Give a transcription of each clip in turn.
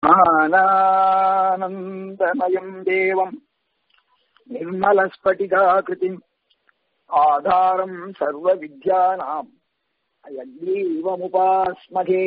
ज्ञानानन्दमयम् देवम् निर्मलस्फटिकाकृतिम् आधारम् सर्वविद्यानाम् अयग्रीवमुपास्महे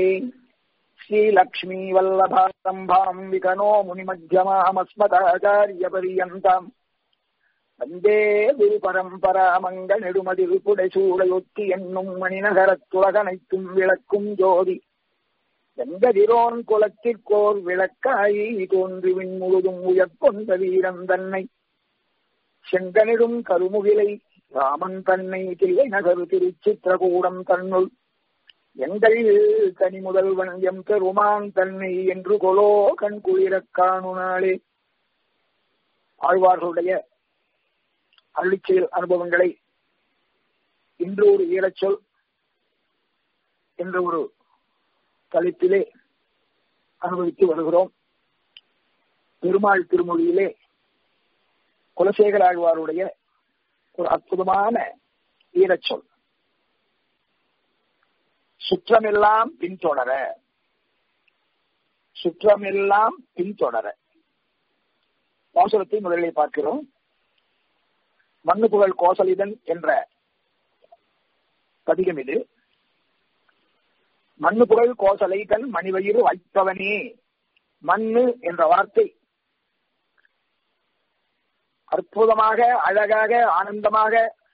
श्रीलक्ष्मीवल्लभारम्भाम् विकनो मुनिमध्यमामस्मदाचार्यपर्यन्ताम् வந்தே குரு பரம்பரா மங்க நெடுமதில் புடைசூடையொத்தி என்னும் மணிநகரத்துலகனைத்தும் விளக்கும் ஜோதி வெங்கதிரோன் குலத்திற்கோர் விளக்காயி தோன்றுவின் முழுதும் உயர்கொண்ட வீரன் தன்னை செங்கனிடும் கருமுகிலை ராமன் தன்னை தில்லை நகரு திருச்சித்திரகூடம் தன்னுள் எங்கள் தனி முதல்வன் எம் பெருமான் தன்னை என்று கொலோ கண் குளிரக் காணு நாளே ஆழ்வார்களுடைய அருளிச்செயல் அனுபவங்களை இன்று ஒரு ஈரச்சொல் என்ற ஒரு தலைப்பிலே அனுபவித்து வருகிறோம் பெருமாள் திருமொழியிலே குலசேகர ஆழ்வாருடைய ஒரு அற்புதமான ஈரச்சொல் சுற்றமெல்லாம் பின்தொடர சுற்றமெல்லாம் பின்தொடர பாசுரத்தை முதலிலே பார்க்கிறோம் மண்ணு புகழ் கோசலிதன் என்ற பதிகம் இது மண்ணு புகழ் கோசலைதன் மணிவயிறு வைப்பவனே மண்ணு என்ற வார்த்தை அற்புதமாக அழகாக ஆனந்தமாக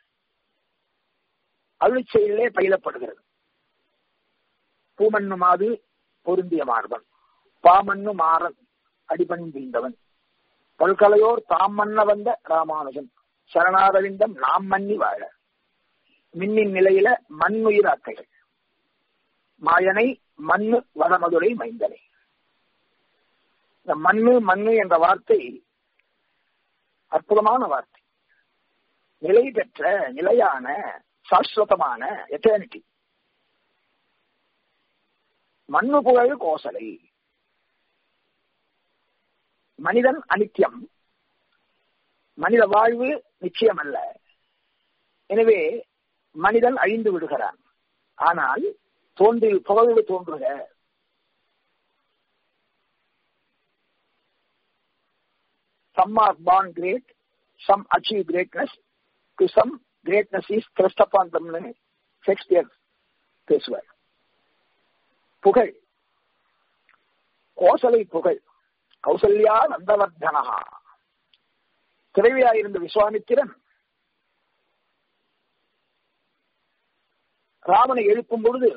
அழுச்செயலே பயிலப்படுகிறது பூமண்ணு மாது பொருந்திய மார்பன் பாமண்ணு மாறன் அடிபணிந்தவன் பல்கலையோர் தாம் மன்ன வந்த ராமானுஜன் சரணாரவிந்தம் நாம் மன்னி வாழ மின்னின் நிலையில மண்ணுயிராக்கைகள் மாயனை மண்ணு வடமதுரை மைந்தனை இந்த மண்ணு மண்ணு என்ற வார்த்தை அற்புதமான வார்த்தை நிலை பெற்ற நிலையான சாஸ்வதமான எட்டர்னிட்டி மண்ணு புகழ் கோசலை மனிதன் அனித்தியம் மனித வாழ்வு நிச்சயம் அல்ல எனவே மனிதன் அழிந்து விடுகிறான் ஆனால் தோன்றில் புகழ்வு தோன்றுக some are born great, some achieve greatness, to some greatness is thrust upon them Shakespeare பேசுவார் புகழ் கோசலை புகழ் கௌசல்யா நந்தவர்தனகா துறைவியாயிருந்த விஸ்வாமித்திரன் ராமனை எழுப்பும் பொழுது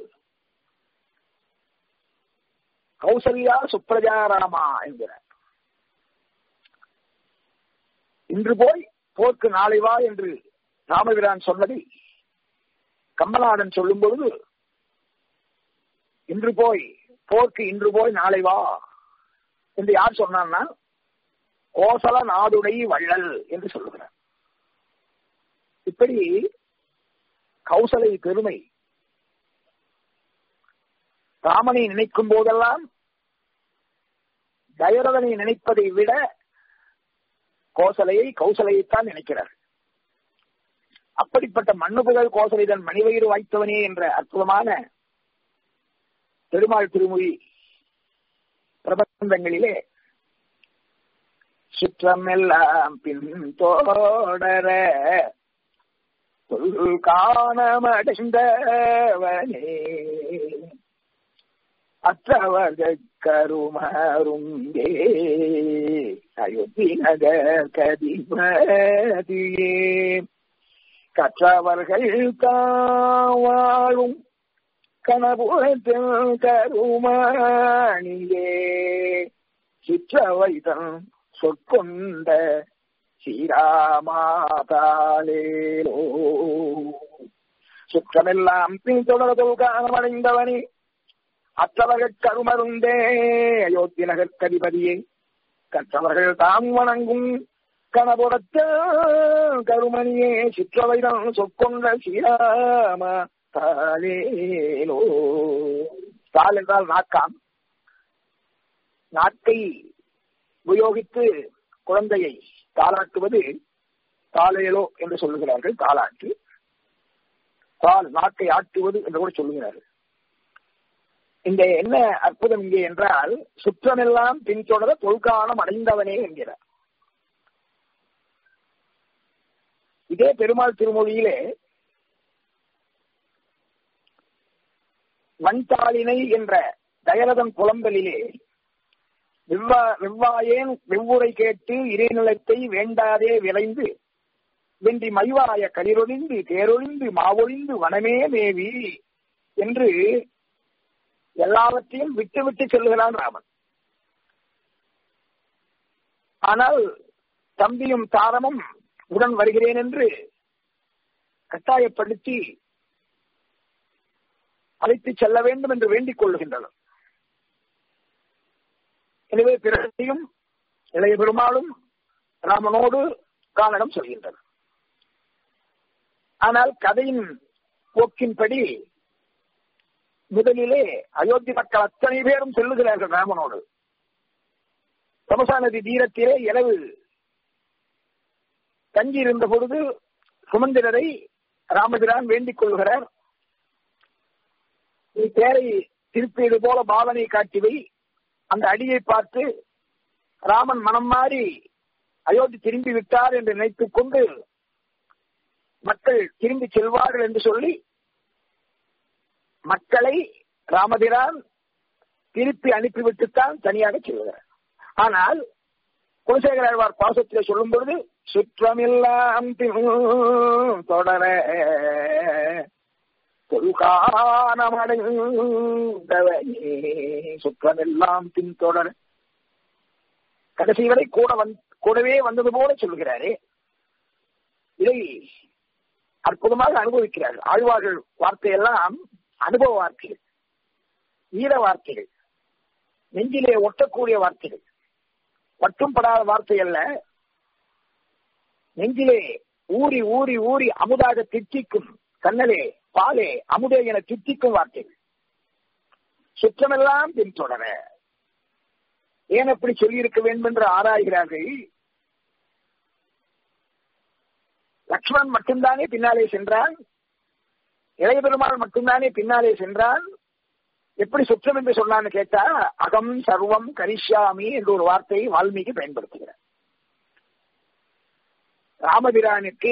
கௌசல்யா சுப்ரஜா ராமா என்கிறார் இன்று போய் போர்க்கு நாளை வா என்று ராமபிரான் சொன்னதை கம்பநாதன் சொல்லும் பொழுது இன்று போய் போர்க்கு இன்று போய் நாளை வா என்று யார் சொன்னான்னா கோசல நாடுடை வள்ளல் என்று சொல்லுகிறார் இப்படி கௌசலை பெருமை ராமனை நினைக்கும் போதெல்லாம் தயரதனை நினைப்பதை விட கோசலையை கௌசலையைத்தான் நினைக்கிறார் அப்படிப்பட்ட மண்ணு புகழ் கோசலைதன் மணிவயிறு வாய்த்தவனே என்ற அற்புதமான பெருமாள் திருமொழி பிரபந்தங்களிலே சுற்றமெல்லாம் பின் தோடர காணமடைந்தவனே அற்றவர்கள் கருமருங்கே அயோத்தி நகர் கதிபதியே கற்றவர்கள் காவாழும் கனபுரத்தில் கருமாணியே சிற்றவைதன் சொற்கொண்ட ஸ்ரீராமாதாலேலோ சுற்றமெல்லாம் பின்தொடர்தல் காணமடைந்தவனே அற்றவர்கள் கருமருந்தே அயோத்தி நகர் கதிபதியே கற்றவர்கள் தாம் வணங்கும் கணபுரத்த கருமணியே சிற்றவைதான் சொற்கொண்ட ஸ்ரீராம தாலேலோ தால் என்றால் நாக்காம் நாக்கை உபயோகித்து குழந்தையை தாளாட்டுவது தாலேலோ என்று சொல்லுகிறார்கள் தாளாட்டு தால் நாக்கை ஆட்டுவது என்று கூட சொல்லுகிறார்கள் இந்த என்ன அற்புதம் இங்கே என்றால் சுற்றமெல்லாம் பின்தொடர தொல்காலம் அடைந்தவனே என்கிறார் இதே பெருமாள் திருமொழியிலே வன்தாளினை என்ற தயரதன் புலம்பலிலே வெவ்வா வெவ்வாயேன் வெவ்வுரை கேட்டு இறைநிலத்தை வேண்டாதே விளைந்து வென்றி மைவாய களிரொழிந்து தேரொழிந்து மாவொழிந்து வனமே மேவி என்று எல்லாவற்றையும் விட்டு விட்டு செல்கிறான் ராமன் ஆனால் தம்பியும் தாரமும் உடன் வருகிறேன் என்று கட்டாயப்படுத்தி அழைத்து செல்ல வேண்டும் என்று வேண்டிக் கொள்ளுகின்றனர் எனவே பிறரையும் இளைய பெருமாளும் ராமனோடு காரணம் சொல்கின்றனர் ஆனால் கதையின் போக்கின்படி முதலிலே அயோத்தி மக்கள் அத்தனை பேரும் செல்லுகிறார்கள் ராமனோடு தமசா நதி தீரத்திலே இரவு தங்கி இருந்த பொழுது சுமந்திரரை ராமபிரான் வேண்டிக் கொள்கிறார் நீ பேரை திருப்பியது போல பாவனை காட்டிவை அந்த அடியை பார்த்து ராமன் மனம் மாறி அயோத்தி திரும்பி விட்டார் என்று நினைத்துக் கொண்டு மக்கள் திரும்பி செல்வார்கள் என்று சொல்லி மக்களை ராமபிரான் திருப்பி அனுப்பிவிட்டுத்தான் தனியாக செல்கிறார் ஆனால் குலசேகராழ்வார் பாசத்திலே சொல்லும் பொழுது சுற்றமெல்லாம் தொடர தொல்கானமடைந்தவனே சுற்றமெல்லாம் பின்தொடர கடைசி வரை கூட வந் கூடவே வந்தது போல சொல்கிறாரே இதை அற்புதமாக அனுபவிக்கிறார்கள் ஆழ்வார்கள் வார்த்தையெல்லாம் அனுபவ வார்த்தைகள் ஈர வார்த்தைகள் நெஞ்சிலே ஒட்டக்கூடிய வார்த்தைகள் மட்டும் படாத வார்த்தை அல்ல நெஞ்சிலே ஊறி ஊறி ஊறி அமுதாக திட்டிக்கும் கண்ணலே பாலே அமுதே என திட்டிக்கும் வார்த்தைகள் சுற்றமெல்லாம் பின்தொடர ஏன் அப்படி சொல்லியிருக்க வேண்டும் என்று ஆராய்கிறார்கள் லக்ஷ்மணன் மட்டும்தானே பின்னாலே சென்றான் இளைய பெருமாள் மட்டும்தானே பின்னாலே சென்றான் எப்படி சுற்றம் என்று சொன்னான்னு கேட்டா அகம் சர்வம் கரிஷ்யாமி என்ற ஒரு வார்த்தையை வால்மீகி பயன்படுத்துகிறார் ராமபிரானுக்கு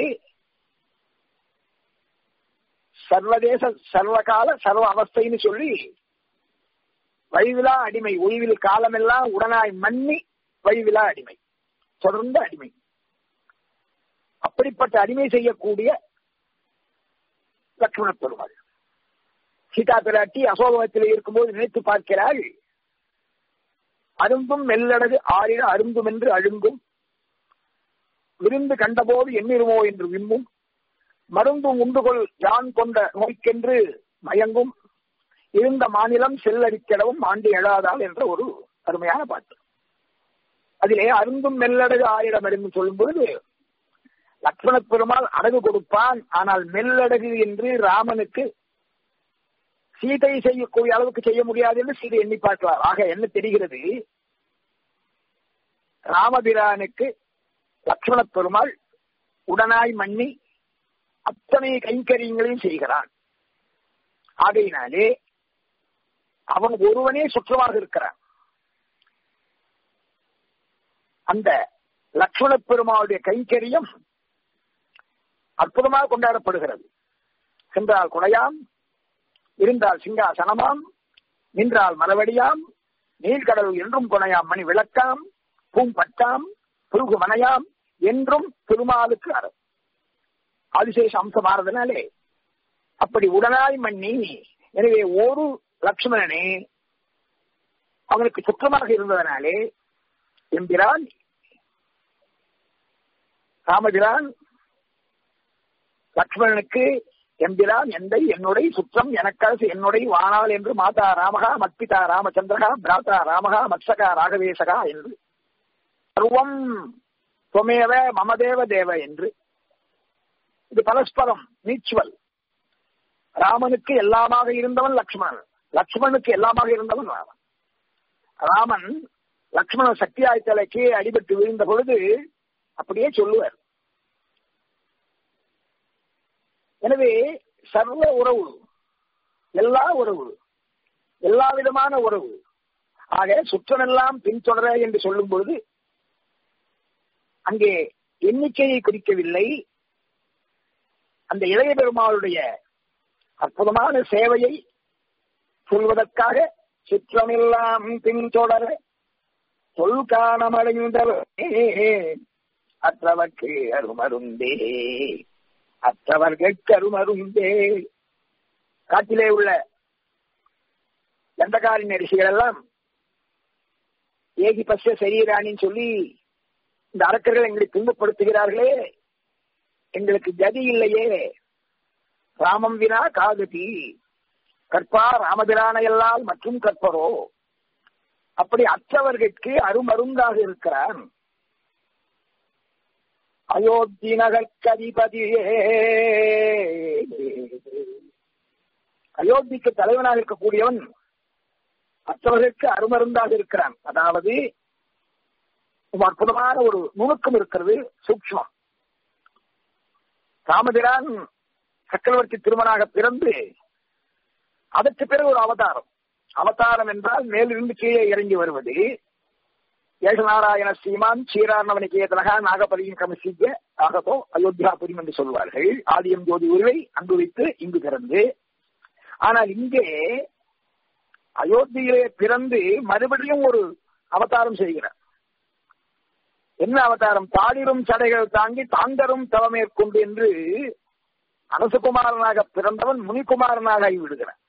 சர்வதேச சர்வகால சர்வ அவஸ்தைன்னு சொல்லி வழிவிலா அடிமை ஒய்வில் காலமெல்லாம் உடனாய் மன்னி வழிவிலா அடிமை தொடர்ந்த அடிமை அப்படிப்பட்ட அடிமை செய்யக்கூடிய லட்சுமண பெருமாள் சீதா பிராட்டி அசோகவத்தில் இருக்கும்போது நினைத்து பார்க்கிறாள் அருந்தும் மெல்லடகு ஆறின அருந்தும் என்று அழுங்கும் விருந்து கண்டபோது எண்ணிருமோ என்று விம்மும் மருந்தும் உண்டுகொள் யான் கொண்ட நோய்க்கென்று மயங்கும் இருந்த மாநிலம் செல்லரிக்கடவும் ஆண்டு எழாதால் என்ற ஒரு அருமையான பாட்டு அதிலே அருந்தும் மெல்லடகு ஆயிரம் என்று சொல்லும்போது லக்ஷ்மண பெருமாள் அடகு கொடுப்பான் ஆனால் மெல்லடகு என்று ராமனுக்கு சீதை செய்யக்கூடிய அளவுக்கு செய்ய முடியாது என்று சீதை எண்ணி பார்க்கிறார் ஆக என்ன தெரிகிறது ராமபிரானுக்கு லக்ஷ்மண பெருமாள் உடனாய் மன்னி அத்தனை கைங்கரியங்களையும் செய்கிறான் ஆகையினாலே அவன் ஒருவனே சுற்றமாக இருக்கிறான் அந்த லக்ஷ்மண பெருமாளுடைய கைங்கரியம் அற்புதமாக கொண்டாடப்படுகிறது சென்றால் குடையாம் இருந்தால் சிங்காசனமாம் நின்றால் மரவடியாம் நீழ்கடல் என்றும் கொனையாம் மணி விளக்காம் பூம்பட்டாம் புருகு மனையாம் என்றும் திருமாலுக்கு அறம் ஆதிசேஷ அம்சமானதுனாலே அப்படி உடனாய் மண்ணி எனவே ஒரு லட்சுமணனே அவனுக்கு சுற்றமாக இருந்ததனாலே எம்பிரான் ராமபிரான் லக்ஷ்மணனுக்கு எம்பிரான் எந்தை என்னுடைய சுற்றம் எனக்கரசு என்னுடைய வானால் என்று மாதா ராமகா மத்பிதா ராமச்சந்திரகா பிராதா ராமகா மத்சகா ராகவேசகா என்று சர்வம் துவமேவ மமதேவ தேவ என்று இது பரஸ்பரம் மீச்சுவல் ராமனுக்கு எல்லாமாக இருந்தவன் லக்ஷ்மணன் லக்ஷ்மணனுக்கு எல்லாமாக இருந்தவன் ராமன் ராமன் லக்ஷ்மண சக்தியாய்த்தலைக்கு அடிபட்டு விழுந்த பொழுது அப்படியே சொல்லுவார் எனவே சர்வ உறவு எல்லா உறவு எல்லா விதமான உறவு ஆக சுற்றமெல்லாம் பின்தொடர என்று சொல்லும் பொழுது அங்கே எண்ணிக்கையை குறிக்கவில்லை அந்த இளைய பெருமாளுடைய அற்புதமான சேவையை சொல்வதற்காக சுற்றமெல்லாம் பின்தொடர தொல்காணமடைந்தவரே அற்றவர்க்கு அருமருந்தே அற்றவர்கட்கு அருமருந்தே காட்டிலே உள்ள தண்டகாரின் ரிஷிகள் எல்லாம் ஏகி பச சரீராணின்னு சொல்லி இந்த அரக்கர்கள் எங்களை துன்பப்படுத்துகிறார்களே எங்களுக்கு கதி இல்லையே ராமம் வினா காகதி கற்பா ராமபிரானையெல்லாம் மற்றும் கற்பரோ அப்படி அற்றவர்களுக்கு அருமருந்தாக இருக்கிறான் அயோத்தி நகர்கதிபதியே அயோத்திக்கு தலைவனாக இருக்கக்கூடியவன் மற்றவர்களுக்கு அருமருந்தாக இருக்கிறான் அதாவது அற்புதமான ஒரு நுணுக்கம் இருக்கிறது சூக்மம் ராமபிரான் சக்கரவர்த்தி திருமணாக பிறந்து அதற்கு பிறகு ஒரு அவதாரம் அவதாரம் என்றால் மேலிருந்து கீழே இறங்கி வருவது ஏகநாராயண ஸ்ரீமான் சீரார்ணவனிகேதனகா நாகபதியின் கமசிக்க ஆகதோ அயோத்தியாபுரிம் என்று சொல்வார்கள் ஆதியம் ஜோதி உருவை அங்கு வைத்து இங்கு பிறந்து ஆனால் இங்கே அயோத்தியிலே பிறந்து மறுபடியும் ஒரு அவதாரம் செய்கிறார் என்ன அவதாரம் தாளிரும் சடைகள் தாங்கி தாங்கரும் தவமேற்கொண்டு என்று அரசகுமாரனாக பிறந்தவன் முனிகுமாரனாக ஆகிவிடுகிறான்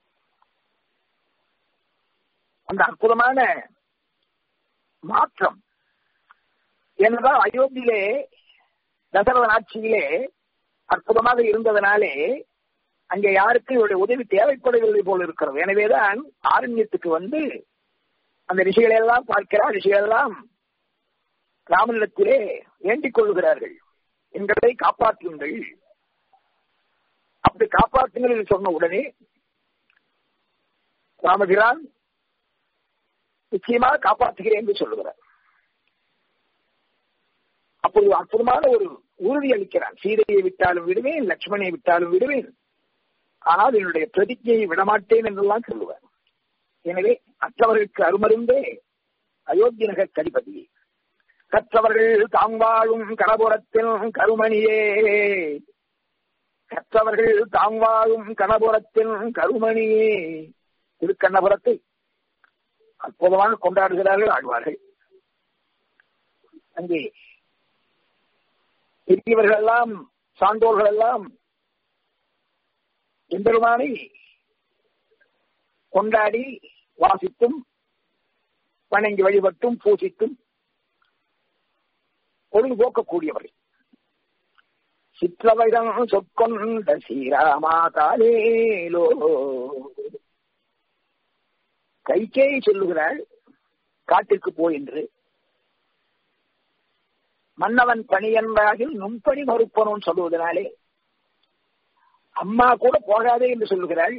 அந்த அற்புதமான மாற்றம் ஏனென்றால் அயோத்தியிலே தசரதன் ஆட்சியிலே அற்புதமாக இருந்ததனாலே அங்கே யாருக்கும் இவருடைய உதவி தேவைப்படவில்லை போல இருக்கிறது எனவேதான் ஆரண்யத்துக்கு வந்து அந்த ரிஷிகளை எல்லாம் பார்க்கிறார் ரிஷிகள் எல்லாம் ராமனிடத்திலே வேண்டிக் கொள்ளுகிறார்கள் எங்களை காப்பாற்றுங்கள் அப்படி காப்பாற்றுங்கள் என்று சொன்ன உடனே ராமபிரான் நிச்சயமாக காப்பாற்றுகிறேன் என்று சொல்லுகிறார் அப்போது அற்புதமான ஒரு உறுதி அளிக்கிறான் சீதையை விட்டாலும் விடுவேன் லட்சுமணியை விட்டாலும் விடுவேன் ஆனால் என்னுடைய பிரதிஜையை விடமாட்டேன் என்றெல்லாம் சொல்லுவார் எனவே அற்றவர்களுக்கு அருமருந்தே அயோத்தி நகர் கதிபதியே கற்றவர்கள் தாம் வாழும் கணபுரத்தில் கருமணியே கற்றவர்கள் தாம் வாழும் கணபுரத்தில் கருமணியே திருக்கண்ணபுரத்தை அற்புதமாக கொண்டாடுகிறார்கள் ஆழ்வார்கள் அங்கே பெரியவர்கள் எல்லாம் சான்றோர்கள் எல்லாம் எம்பெருமானை கொண்டாடி வாசித்தும் வணங்கி வழிபட்டும் பூசித்தும் பொழுதுபோக்கக்கூடியவர்கள் சிற்றவைதம் சொற்கொண்ட ஸ்ரீராமா தாலேலோ கைகேயை சொல்லுகிறாள் காட்டிற்கு போ என்று மன்னவன் பணியன்றாகில் நுண்பணி மறுப்பனோன்னு சொல்லுவதனாலே அம்மா கூட போகாதே என்று சொல்லுகிறாள்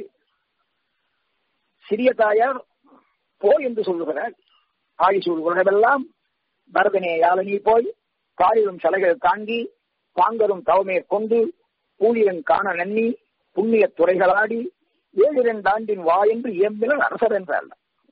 சிறிய தாயார் போ என்று சொல்லுகிறாள் ஆயுசூர் உலகமெல்லாம் பரதனே யாழனி போய் காலிலும் சலைகள் தாங்கி பாங்கரும் தவமே கொண்டு பூலியன் காண நன்னி புண்ணிய துறைகளாடி ஏழிரண்டாண்டின் வா என்று இயம்பினர் அரசர் என்றார்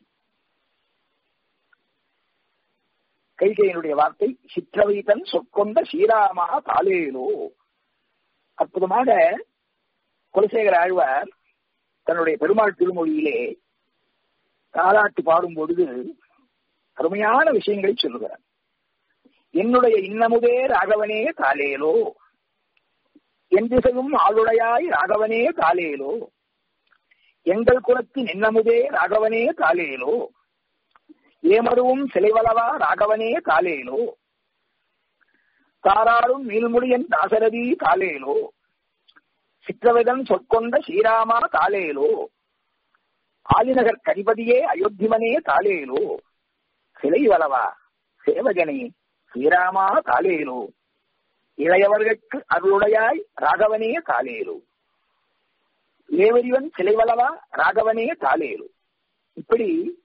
கைகையினுடைய வார்த்தை சிற்றவைதன் சொற்கொண்ட ஸ்ரீராமா தாலேலோ அற்புதமாக குலசேகர ஆழ்வார் தன்னுடைய பெருமாள் திருமொழியிலே தாலாட்டு பாடும் பொழுது அருமையான விஷயங்களை சொல்லுகிறார் என்னுடைய இன்னமுதே ராகவனே தாலேலோ என் திசையும் ஆளுடையாய் ராகவனே தாலேலோ எங்கள் குலத்தின் இன்னமுதே ராகவனே தாலேலோ ஏமருவும் சிலைவளவா ராகவனே தாலேலோ தாராரும் நீள்முடியன் தாசரதி தாலேலோ சிற்றவதன் சொற்கொண்ட ஸ்ரீராமா தாலேலோ ஆலிநகர் கதிபதியே அயோத்திமனே தாலேலோ சிலை வளவா சேவகனே ஸ்ரீராமா தாலேலோ இளையவர்களுக்கு அருளுடையாய் ராகவனே தாலேலோ ஏவரிவன் சிலைவளவா ராகவனே தாலேலோ இப்படி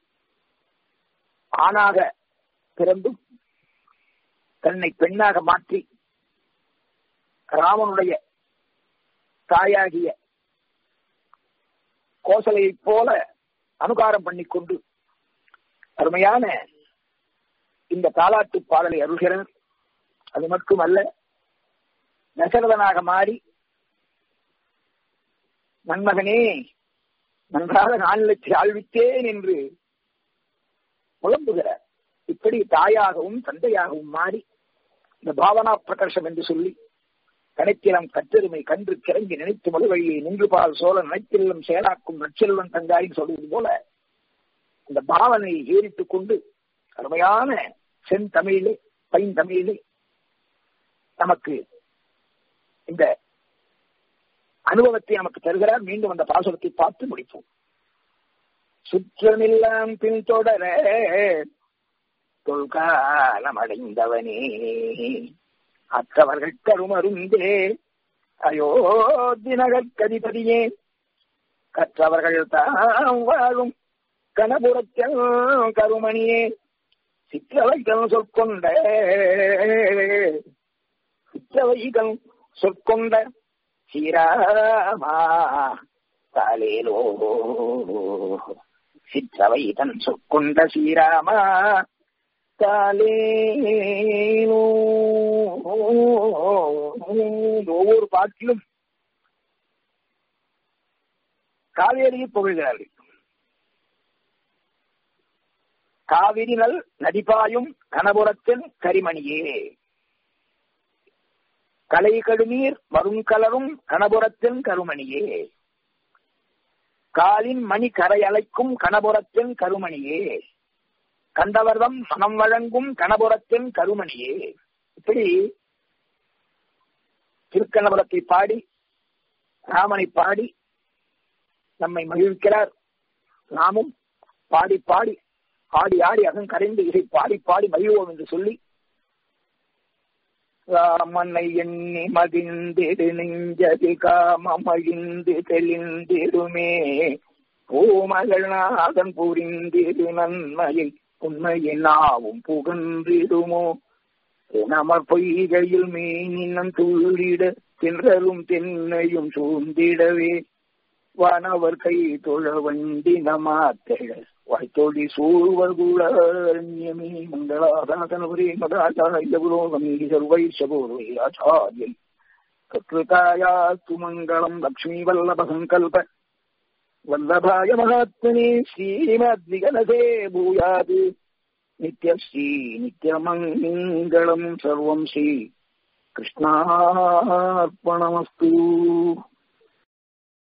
ஆணாக பிறந்தும் தன்னை பெண்ணாக மாற்றி ராமனுடைய தாயாகிய கோசலையைப் போல அனுகாரம் பண்ணிக்கொண்டு அருமையான இந்த தாலாட்டு பாடலை அருள்கிறார் அது மட்டுமல்ல தசரதனாக மாறி நன்மகனே நன்றாக நாளிலத்தை ஆழ்வித்தேன் என்று புலம்புகிறார் இப்படி தாயாகவும் தந்தையாகவும் மாறி இந்த பாவனா பிரகர்ஷம் என்று சொல்லி கணக்கிலம் கற்றெருமை கன்று கிறங்கி நினைத்து மறுவழியை நின்று பால் சோழ நினைத்தெல்லும் செயலாக்கும் நற்செல்வன் தங்காயின்னு சொல்வது போல இந்த பாவனையை ஏறிட்டுக் கொண்டு அருமையான செந்தமிழிலே பைந்தமிழிலே நமக்கு இந்த அனுபவத்தை நமக்கு தருகிறார் மீண்டும் அந்த பாசுரத்தை பார்த்து முடிப்போம் சுற்றமெல்லாம் பின்தொடர தொல்காலம் அடைந்தவனே அற்றவர்கள் கருமருந்தே அயோத்தினகர் கதிபதியே கற்றவர்கள் தாம் வாழும் கனபுரத்தில் கருமணியே சிற்றவைகள் சொற்கொண்ட சிற்றவைகள் சொற்கொண்ட சீராமா தாலேலோ சிற்றவை தன் சொற்கொண்ட சீராமா தாலேலோ ஒவ்வொரு பாட்டிலும் காவேரியை புகழ்கிறார்கள் காவிரி நல் நதிபாயும் கனபுரத்தின் கரிமணியே கலை கடுநீர் வருங்கலரும் கனபுரத்தின் கருமணியே காலின் மணி கரை அலைக்கும் கனபுரத்தின் கருமணியே கண்டவர்தம் மனம் வழங்கும் கனபுரத்தின் கருமணியே இப்படி திருக்கணபுரத்தை பாடி ராமனை பாடி நம்மை மகிழ்க்கிறார் நாமும் பாடி பாடி ஆடி ஆடி அகம் கரைந்து இதை பாடி பாடி மகிழ்வோம் என்று சொல்லி ராமனை எண்ணி மகிழ்ந்திடு நெஞ்சது காமமழிந்து தெளிந்திடுமே பூமகள் நாதன் புரிந்திடு நன்மையை உண்மையை நாவும் புகன்றிடுமோ நமர் பொய்கையில் மீனினம் துள்ளிட தின்றரும் தென்னையும் சூழ்ந்திடவே வானவர் கை தொழ வண்டி நமாத்தழ வாய்த்தோழி சூழ்வர் குலரண்யமே மங்களாதாசனபுரே மதாச்சாரிய புரோகமீதி சர்வைஷபூர்வைராச்சாரியை கத்ருதாயாஸ்து மங்களம் லக்ஷ்மீ வல்லப சங்கல்ப வல்லபாய மகாத்மனே ஸ்ரீமத்விகலசே பூயாது நித்யஸ்ரீ நித்யமங்கலம் சர்வம் ஸ்ரீ கிருஷ்ணார்ப்பணமஸ்து